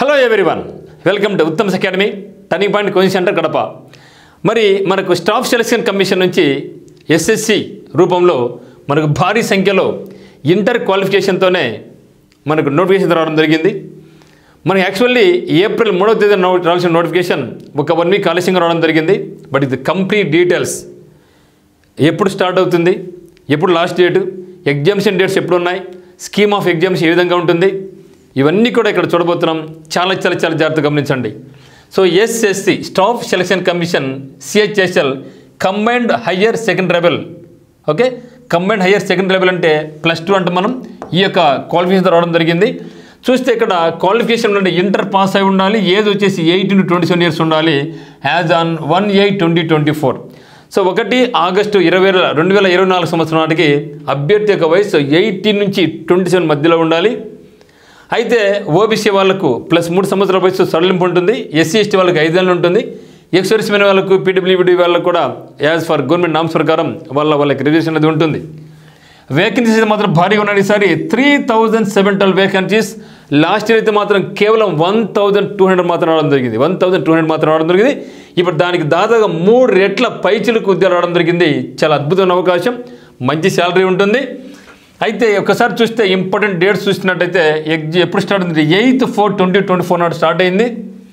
hello everyone welcome to Uttam's academy turning point coaching centre Kadapa మరి మనకు staff selection commission నుంచి SSC రూపంలో మనకు భారీ సంఖ్యలో ఇంటర్ క్వాలిఫికేషన్తోనే మనకు నోటిఫికేషన్ రావడం జరిగింది మనకి యాక్చువల్లీ ఏప్రిల్ మూడవ తేదీ నో రావాల్సిన నోటిఫికేషన్ ఒక వన్ వీక్ ఆలస్యంగా రావడం జరిగింది బట్ ఇది కంప్లీట్ డీటెయిల్స్ ఎప్పుడు స్టార్ట్ అవుతుంది ఎప్పుడు లాస్ట్ డేటు ఎగ్జామ్షన్ డేట్స్ ఎప్పుడు ఉన్నాయి స్కీమ్ ఆఫ్ ఎగ్జామ్స్ ఏ విధంగా ఉంటుంది ఇవన్నీ కూడా ఇక్కడ చూడబోతున్నాం చాలా చాలా చాలా జాగ్రత్తగా గమనించండి so SSC staff selection commission CHSL combined higher second level okay combined higher second level అంటే ప్లస్ టూ అంటే మనం ఈ యొక్క క్వాలిఫికేషన్ రావడం జరిగింది చూస్తే ఇక్కడ క్వాలిఫికేషన్ అంటే ఇంటర్ పాస్ అయి ఉండాలి ఏజ్ వచ్చేసి eighteen to twenty seven years ఉండాలి as on one eight twenty twenty four so ఒకటి ఆగస్టు ఇరవై రెండు వేల ఇరవై నాలుగు సంవత్సరం నాటికి అభ్యర్థి యొక్క వయసు ఎయిటీన్ నుంచి ట్వంటీ సెవెన్ మధ్యలో ఉండాలి అయితే ఓబీసీ వాళ్ళకు ప్లస్ మూడు సంవత్సరాల వయసు సడలింపు ఉంటుంది ఎస్సీ ఎస్టీ వాళ్ళకి ఐదేళ్ళు ఉంటుంది ఎక్స్వర్స్మెన్ వాళ్ళకు పీడబ్ల్యూడి వాళ్ళకు కూడా యాజ్ ఫర్ గవర్నమెంట్ నామ్స్ ప్రకారం వాళ్ళ వాళ్ళకి రిజర్వేషన్ అనేది ఉంటుంది వేకెన్సీస్ మాత్రం భారీగా ఉన్నాయి ఈసారి three thousand seven twelve vacancies last year అయితే మాత్రం కేవలం వన్ థౌజండ్ టూ హండ్రెడ్ మాత్రం రావడం జరిగింది వన్ థౌజండ్ టూ హండ్రెడ్ మాత్రం రావడం జరిగింది ఇప్పుడు దానికి దాదాపుగా మూడు రెట్ల పైచిలకు ఉద్యోగాలు రావడం జరిగింది చాలా అద్భుతమైన అవకాశం మంచి శాలరీ ఉంటుంది అయితే ఒకసారి చూస్తే ఇంపార్టెంట్ డేట్స్ చూసినట్టయితే ఎగ్జి ఎప్పుడు స్టార్ట్ అయింది eighth four twenty twenty four నాడు స్టార్ట్ అయింది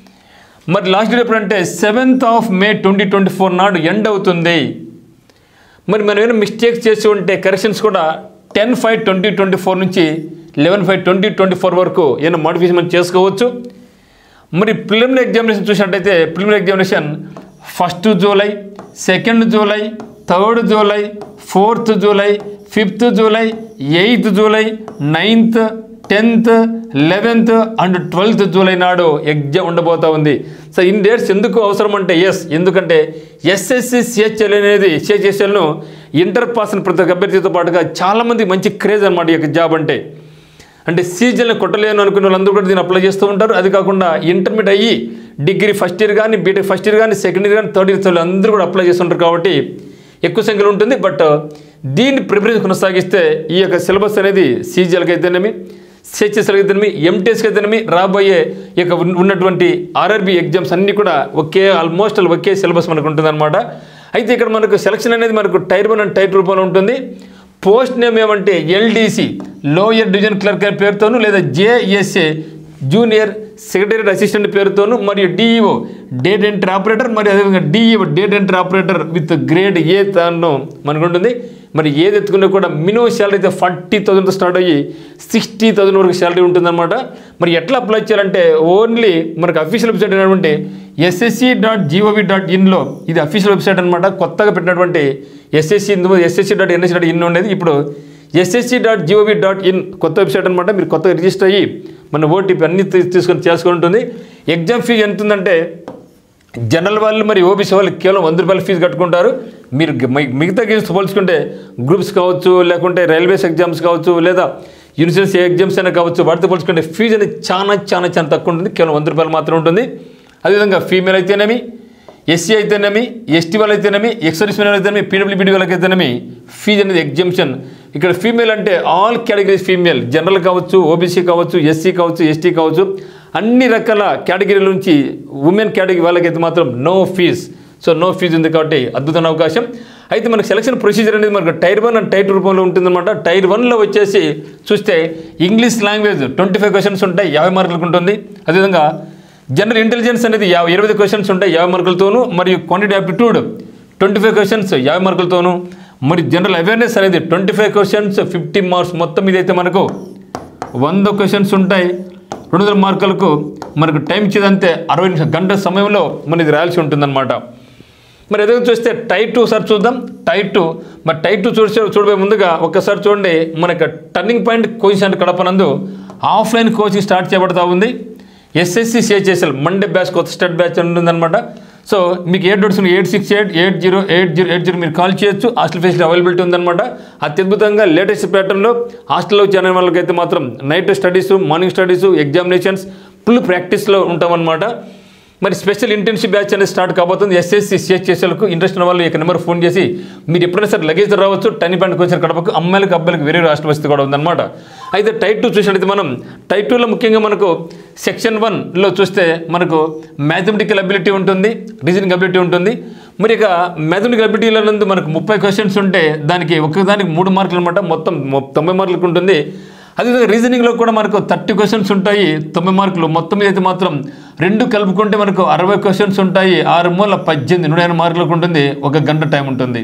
మరి లాస్ట్ డేట్ ఎప్పుడంటే seventh of May twenty twenty four నాడు ఎండ్ అవుతుంది మరి మనం ఏమైనా మిస్టేక్స్ చేసి ఉంటే కరెక్షన్స్ కూడా ten five twenty twenty four నుంచి eleven five twenty twenty four వరకు ఏమైనా మోడిఫికేషన్ మనం చేసుకోవచ్చు మరి ప్రిలిమినరీ ఎగ్జామినేషన్ చూసినట్టయితే preliminary examination first July second July third July fourth July fifth July eighth July ninth tenth eleventh and twelfth July నాడు exam ఉండబోతా ఉంది సో ఇన్ డేట్స్ ఎందుకు అవసరం అంటే ఎస్ ఎందుకంటే ఎస్ఎస్సి సిహెచ్ఎల్ అనేది సిహెచ్ఎస్ఎల్ను ఇంటర్ పాస్ అయిన ప్రతి ఒక్క అభ్యర్థితో పాటుగా చాలామంది మంచి క్రేజ్ అనమాట ఈ యొక్క జాబ్ అంటే అంటే సీజన్లు కొట్టలేను అనుకున్న వాళ్ళందరూ కూడా దీన్ని అప్లై చేస్తూ ఉంటారు అది కాకుండా ఇంటర్మీడియట్ అయ్యి డిగ్రీ ఫస్ట్ ఇయర్ కానీ బీటెక్ ఫస్ట్ ఇయర్ కానీ సెకండ్ ఇయర్ కానీ థర్డ్ ఇయర్ అందరూ కూడా అప్లై చేస్తుంటారు కాబట్టి ఎక్కువ సంఖ్యలో ఉంటుంది బట్ దీన్ని ప్రిపరేషన్ కొనసాగిస్తే ఈ యొక్క సిలబస్ అనేది సీజీఎల్కి అయితేనేమి సిహెచ్ఎస్ఎల్కి అయితేనేమి ఎంటీఎస్కి అయితేనేమి రాబోయే ఈ యొక్క ఉన్న- ఉన్నటువంటి ఆర్ఆర్బి ఎగ్జామ్స్ అన్నీ కూడా ఒకే ఆల్మోస్ట్ ఒకే సిలబస్ మనకు ఉంటుందన్నమాట అయితే ఇక్కడ మనకు సెలక్షన్ అనేది మనకు టైర్ వన్ అండ్ టైర్ రూపంలో ఉంటుంది పోస్ట్ నేమ్ ఏమంటే ఎల్డీసీ లోయర్ డివిజన్ క్లర్క్ అనే పేరుతోను లేదా జేఎస్ఏ జూనియర్ సెక్రటరీ అసిస్టెంట్ పేరుతోను మరియు డిఈఓ డేట్ ఎంట్రీ ఆపరేటర్ మరియు అదేవిధంగా DEO date entry operator with grade A తాను మనకు ఉంటుంది మరి ఏది ఎత్తుకున్నా కూడా మినిమం శాలరీ అయితే ఫార్టీ థౌసండ్తో స్టార్ట్ అయ్యి సిక్స్టీ థౌసండ్ వరకు శాలరీ ఉంటుందన్నమాట మరి ఎట్లా అప్లై చేయాలంటే ఓన్లీ మనకు అఫీషియల్ వెబ్సైట్ అయినటువంటి ఎస్ఎస్సి డాట్ జీఓవి డాట్ ఇన్లో ఇది అఫీషియల్ వెబ్సైట్ అనమాట కొత్తగా పెట్టినటువంటి SSC SSC dot NSC dot in ఉండేది ఇప్పుడు SSC dot GOV dot in కొత్త వెబ్సైట్ అనమాట మీరు కొత్తగా రిజిస్టర్ అయ్యి మన ఓటీపీ అన్ని తీ- తీసుకొని చేసుకొని ఉంటుంది ఎగ్జామ్ ఫీజు ఎంత ఉందంటే జనరల్ వాళ్ళు మరి ఓబీసీ వాళ్ళు కేవలం వంద రూపాయల ఫీజు కట్టుకుంటారు మీరు గ- మి- మిగతా గేమ్స్ పోల్చుకుంటే గ్రూప్స్ కావచ్చు లేకుంటే రైల్వేస్ ఎగ్జామ్స్ కావచ్చు లేదా యూనివర్సిటీ ఎగ్జామ్స్ అయినా కావచ్చు వాటితో పోల్చుకుంటే ఫీజు అనేది చాలా చాలా చాలా తక్కువ ఉంటుంది కేవలం వంద రూపాయలు మాత్రం ఉంటుంది అదేవిధంగా ఫీమేల్ అయితేనేమి ఎస్సీ అయితేనేమి ఎస్టీ వాళ్ళు అయితేనేమి ఎక్సర్వీస్ మెన్ అయితేనేమి పీడబ్ల్యూబీడీ వాళ్ళకి అయితేనేమి ఫీజు అనేది ఎగ్జామ్షన్ ఇక్కడ ఫీమేల్ అంటే ఆల్ కేటగిరీస్ ఫీమేల్ జనరల్ కావచ్చు ఓబీసీ కావచ్చు ఎస్సీ కావచ్చు ఎస్టీ కావచ్చు అన్ని రకాల కేటగిరీల నుంచి ఉమెన్ కేటగిరీ వాళ్ళకైతే మాత్రం no fees so no fees ఉంది కాబట్టి అద్భుతమైన అవకాశం అయితే మనకు సెలక్షన్ ప్రొసీజర్ అనేది మనకు tier one and tier two రూపంలో ఉంటుందన్నమాట టైర్ వన్లో వచ్చేసి చూస్తే English language twenty five questions ఉంటాయి యాభై మార్కులకు ఉంటుంది అదేవిధంగా జనరల్ ఇంటెలిజెన్స్ అనేది యాభై ఇరవై క్వశ్చన్స్ ఉంటాయి యాభై మార్కులతోనూ మరియు quantity aptitude twenty five questions యాభై మార్కులతోనూ మరి జనరల్ అవేర్నెస్ అనేది twenty five questions fifty marks మొత్తం ఇదైతే మనకు వంద క్వశ్చన్స్ ఉంటాయి రెండు వందల మార్కులకు మనకు టైం ఇచ్చేదంతే అరవై నిమిషం గంట సమయంలో మన ఇది రాయాల్సి ఉంటుందన్నమాట మరి ఎదుగు చూస్తే టైట్ టూ సార్ చూద్దాం టైట్ టూ మరి టైట్ టూ చూసే చూడబోయే ముందుగా ఒక్కసారి చూడండి మనకు టర్నింగ్ పాయింట్ కోచింగ్ సెంటర్ కడపనందు ఆఫ్లైన్ కోచింగ్ స్టార్ట్ చేయబడతా ఉంది ఎస్ఎస్సి సిహెచ్ఎస్ఎల్ మండే బ్యాచ్ కొత్త స్టార్ట్ బ్యాచ్ ఉంటుందన్నమాట సో మీకు ఏ doubts eight six eight eight zero eight zero eight zero మీరు కాల్ చేయొచ్చు హాస్టల్ ఫెసిలిటీ అవైలబిలిటీ ఉందన్నమాట అత్యద్భుతంగా లేటెస్ట్ ప్యాటర్న్లో హాస్టల్లో చేరిన వాళ్ళకైతే మాత్రం night studies morning studies examinations full ప్రాక్టీస్లో ఉంటామన్నమాట మరి స్పెషల్ ఇంటర్న్షిప్ బ్యాచ్ అనేది స్టార్ట్ కాబోతుంది ఎస్ఎస్సి సిహెచ్ఎస్ఎల్కు ఇంట్రెస్ట్ ఉన్న వాళ్ళు ఈ నెంబర్ ఫోన్ చేసి మీరు ఎప్పుడైనా సరే లగేజ్ రావచ్చు టైన్ పాయింట్ కొంచెం కడపకు అమ్మాయిలకు అబ్బాయిలకు వేరే రాష్ట్ర వస్తు కూడా ఉందన్నమాట అయితే టైప్ టూ చూసినట్లయితే మనం టైప్ టూలో ముఖ్యంగా మనకు సెక్షన్ వన్లో చూస్తే మనకు మ్యాథమెటికల్ అబిలిటీ ఉంటుంది రీజనింగ్ అబిలిటీ ఉంటుంది మరి ఇక మ్యాథమెటికల్ అబిలిటీలో నందు మనకు ముప్పై క్వశ్చన్స్ ఉంటే దానికి ఒక్కదానికి మూడు మార్కులు అనమాట మొత్తం మొ- తొంభై మార్కులకు ఉంటుంది అదేవిధంగా రీజనింగ్లో కూడా మనకు థర్టీ క్వశ్చన్స్ ఉంటాయి తొంభై మార్కులు మొత్తం మీద అయితే మాత్రం రెండు కలుపుకుంటే మనకు అరవై క్వశ్చన్స్ ఉంటాయి ఆరు మూల పద్దెనిమిది నూట ఎనభై మార్కులకు ఉంటుంది ఒక గంట టైం ఉంటుంది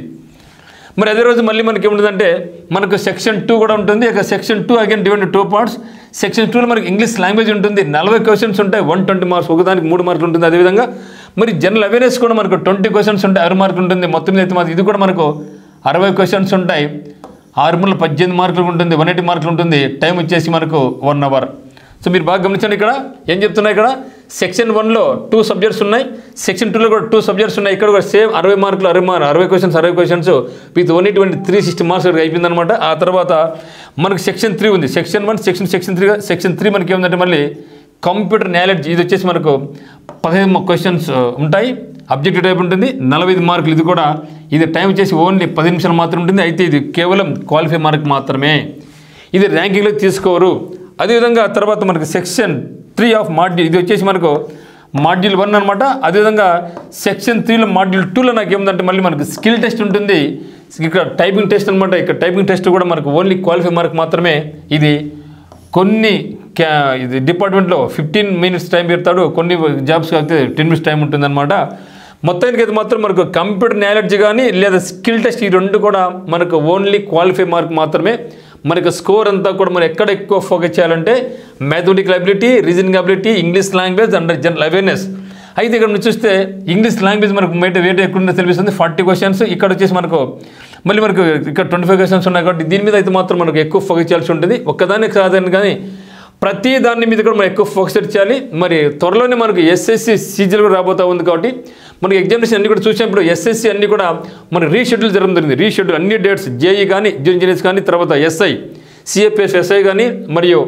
మరి అదే రోజు మళ్ళీ మనకి ఏముంటుందంటే మనకు సెక్షన్ టూ కూడా ఉంటుంది ఇక section two again divide two parts section టూలో మనకి ఇంగ్లీష్ లాంగ్వేజ్ ఉంటుంది నలభై క్వశ్చన్స్ ఉంటాయి వన్ ట్వంటీ మార్క్స్ ఒకదానికి మూడు మార్కులు ఉంటుంది అదేవిధంగా మరి జనరల్ అవేర్నెస్ కూడా మనకు ట్వంటీ క్వశ్చన్స్ ఉంటాయి ఆరు మార్కులు ఉంటుంది మొత్తం మీద అయితే మాత్రం ఇది కూడా మనకు అరవై క్వశ్చన్స్ ఉంటాయి ఆరు మూల పద్దెనిమిది మార్కులు ఉంటుంది వన్ ఎయిటీ మార్కులు ఉంటుంది టైం వచ్చేసి మనకు వన్ అవర్ సో మీరు బాగా గమనించండి ఇక్కడ ఏం చెప్తున్నాయి ఇక్కడ సెక్షన్ వన్లో టూ సబ్జెక్ట్స్ ఉన్నాయి సెక్షన్ టూలో కూడా టూ సబ్జెక్ట్స్ ఉన్నాయి ఇక్కడ కూడా సేమ్ అరవై మార్కులు అరవై మార్క్ అరవై క్వశ్చన్స్ అరవై questions with only twenty three sixty marks అయిపోయిందనమాట ఆ తర్వాత మనకు సెక్షన్ త్రీ ఉంది section one section section three section three మనకి ఏముందంటే మళ్ళీ కంప్యూటర్ నాలెడ్జ్ ఇది వచ్చేసి మనకు పదిహేను క్వశ్చన్స్ ఉంటాయి అబ్జెక్టివ్ టైప్ ఉంటుంది నలభై ఐదు మార్కులు ఇది కూడా ఇది టైం వచ్చేసి ఓన్లీ పది నిమిషాలు మాత్రం ఉంటుంది అయితే ఇది కేవలం క్వాలిఫై మార్క్ మాత్రమే ఇది ర్యాంకింగ్లో తీసుకోరు అదేవిధంగా తర్వాత మనకు సెక్షన్ త్రీ ఆఫ్ మాడ్యూల్ ఇది వచ్చేసి మనకు మాడ్యూల్ వన్ అనమాట అదేవిధంగా సెక్షన్ త్రీలో మాడ్యూల్ టూలో నాకు ఏముందంటే మళ్ళీ మనకు స్కిల్ టెస్ట్ ఉంటుంది ఇక్కడ టైపింగ్ టెస్ట్ అనమాట ఇక్కడ టైపింగ్ టెస్ట్ కూడా మనకు ఓన్లీ క్వాలిఫై మార్క్ మాత్రమే ఇది కొన్ని క్యా ఇది డిపార్ట్మెంట్లో ఫిఫ్టీన్ మినిట్స్ టైం పెడతాడు కొన్ని జాబ్స్కి అయితే టెన్ మినిట్స్ టైం ఉంటుందన్నమాట మొత్తానికి అయితే మాత్రం మనకు కంప్యూటర్ నాలెడ్జ్ కానీ లేదా స్కిల్ టెస్ట్ ఈ రెండు కూడా మనకు ఓన్లీ క్వాలిఫై మార్క్ మాత్రమే మనకు స్కోర్ అంతా కూడా మనం ఎక్కడ ఎక్కువ ఫోకస్ చేయాలంటే mathematical ability reasoning ability English language and general awareness అయితే ఇక్కడ నుంచి చూస్తే ఇంగ్లీష్ లాంగ్వేజ్ మనకు మేట వేట ఎక్కువ ఉందో తెలిపిస్తుంది ఫార్టీ క్వశ్చన్స్ ఇక్కడ వచ్చేసి మనకు మళ్ళీ మనకు ఇక్కడ ట్వంటీ ఫైవ్ క్వశ్చన్స్ ఉన్నాయి కాబట్టి దీని మీద అయితే మాత్రం మనకు ఎక్కువ ఫోకస్ చేయాల్సి ఉంటుంది ఒక్కదానికి కాదని కానీ ప్రతి దాని మీద కూడా మనం ఎక్కువ ఫోకస్ చేయాలి మరి త్వరలోనే మనకు ఎస్ఎస్సి సీజన్ కూడా రాబోతా ఉంది కాబట్టి మనకి ఎగ్జామినేషన్ అన్ని కూడా చూసినప్పుడు ఎస్ఎస్సి అన్ని కూడా మన రీషెడ్యూల్ జరగడం జరిగింది రీషెడ్యూల్ అన్ని డేట్స్ జేఈ కానీ ఇంజనీర్స్ కానీ తర్వాత ఎస్ఐ సిఎఫ్ఎస్ ఎస్ఐ కానీ మరియు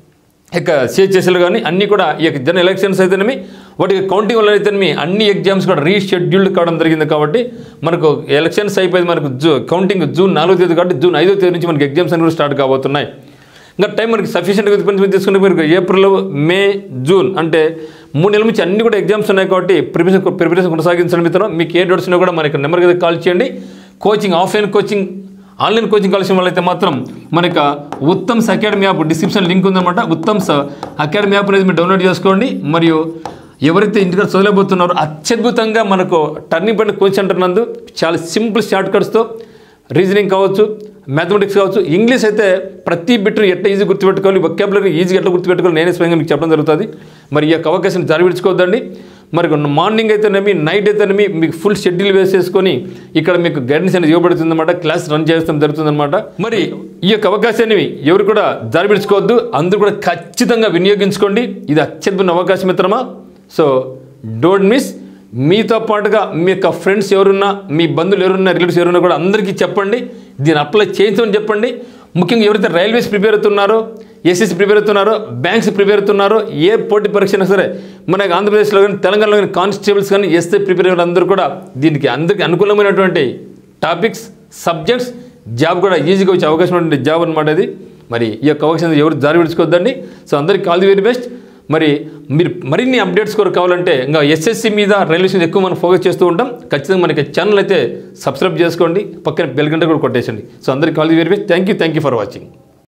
ఇక సిహెచ్ఎస్ఎల్ కానీ అన్నీ కూడా ఈ యొక్క జన ఎలక్షన్స్ అయితేనేమి వాటికి కౌంటింగ్ వల్ల అయితేనేమి అన్ని ఎగ్జామ్స్ కూడా రీషెడ్యూల్డ్ కావడం జరిగింది కాబట్టి మనకు ఎలక్షన్స్ అయిపోయింది మనకు జూ కౌంటింగ్ జూన్ నాలుగో తేదీ కాబట్టి జూన్ ఐదో తేదీ నుంచి మనకి ఎగ్జామ్స్ అనేవి స్టార్ట్ కాబోతున్నాయి ఇంకా టైం మనకి సఫిషియెంట్గా కొంచెం తీసుకుంటే మీరు ఏప్రిల్ మే జూన్ అంటే మూడు నెలల నుంచి అన్ని కూడా ఎగ్జామ్స్ ఉన్నాయి కాబట్టి ప్రిపరేషన్ ప్రిపరేషన్ కొనసాగించడం మిత్రం మీకు ఏ డౌట్స్ ఉన్నా కూడా మనకి నెంబర్కి అయితే కాల్ చేయండి coaching offline coaching online coaching కావాల్సిన వాళ్ళైతే మాత్రం మనకి Uttam's academy app description link ఉందన్నమాట ఉత్తమ్స్ అకాడమీ యాప్ అనేది మీరు డౌన్లోడ్ చేసుకోండి మరియు ఎవరైతే ఇంటికి చదవలేకపోతున్నారో అత్యద్భుతంగా మనకు టర్నింగ్ పాయింట్ కోచ్ సెంటర్ నందు చాలా సింపుల్ షార్ట్ కట్స్తో రీజనింగ్ కావచ్చు మ్యాథమెటిక్స్ కావచ్చు ఇంగ్లీష్ అయితే ప్రతి బిట్ను ఎట్లా ఈజీ గుర్తుపెట్టుకోవాలి వొకాబులరీ ఈజీగా ఎట్లా గుర్తుపెట్టుకోవాలి నేనే స్వయంగా మీకు చెప్పడం జరుగుతుంది మరి ఈ యొక్క అవకాశం జారివిడ్చుకోవద్దండి మరి మార్నింగ్ అయితేనేమి నైట్ అయితేనేమి మీకు ఫుల్ షెడ్యూల్ వేసేసుకొని ఇక్కడ మీకు గైడెన్స్ అనేది ఇవ్వబడుతుంది అనమాట క్లాస్ రన్ చేస్తాం జరుగుతుందన్నమాట మరి ఈ యొక్క అవకాశాన్ని ఎవరు కూడా జారివిడ్చుకోవద్దు అందరూ కూడా ఖచ్చితంగా వినియోగించుకోండి ఇది అత్యద్భుత అవకాశం మిత్రమా సో డోంట్ మిస్ మీతో పాటుగా మీ యొక్క ఫ్రెండ్స్ ఎవరున్నా మీ బంధువులు ఎవరున్నా రిలేటివ్స్ ఎవరున్నా కూడా అందరికీ చెప్పండి దీన్ని అప్లై చేయించమని చెప్పండి ముఖ్యంగా ఎవరైతే రైల్వేస్ ప్రిపేర్ అవుతున్నారో ఎస్ఎస్సి ప్రిపేర్ అవుతున్నారో బ్యాంక్స్ ప్రిపేర్ అవుతున్నారో ఏ పోటీ పరీక్ష అయినా సరే మన ఆంధ్రప్రదేశ్లో కానీ తెలంగాణలో కానీ కానిస్టేబుల్స్ కానీ ఎస్ఐ ప్రిపేర్ అయిన అందరూ కూడా దీనికి అందరికీ అనుకూలమైనటువంటి టాపిక్స్ సబ్జెక్ట్స్ జాబ్ కూడా ఈజీగా వచ్చే అవకాశం ఉన్నటువంటి జాబ్ అనమాట ఇది మరి ఈ యొక్క అవకాశం ఎవరు జారి విడుచుకోవద్దండి సో అందరికీ ఆల్ ది వెరీ బెస్ట్ మరి మీరు మరిన్ని అప్డేట్స్ కూడా కావాలంటే ఇంకా ఎస్ఎస్సి మీద రైల్వేస్ మీద ఎక్కువ మనం ఫోకస్ చేస్తూ ఉంటాం ఖచ్చితంగా మనకి ఛానల్ అయితే సబ్స్క్రైబ్ చేసుకోండి పక్కన బెల్ గంట కూడా కొట్టేసండి సో అందరికీ all the very best thank you thank you for watching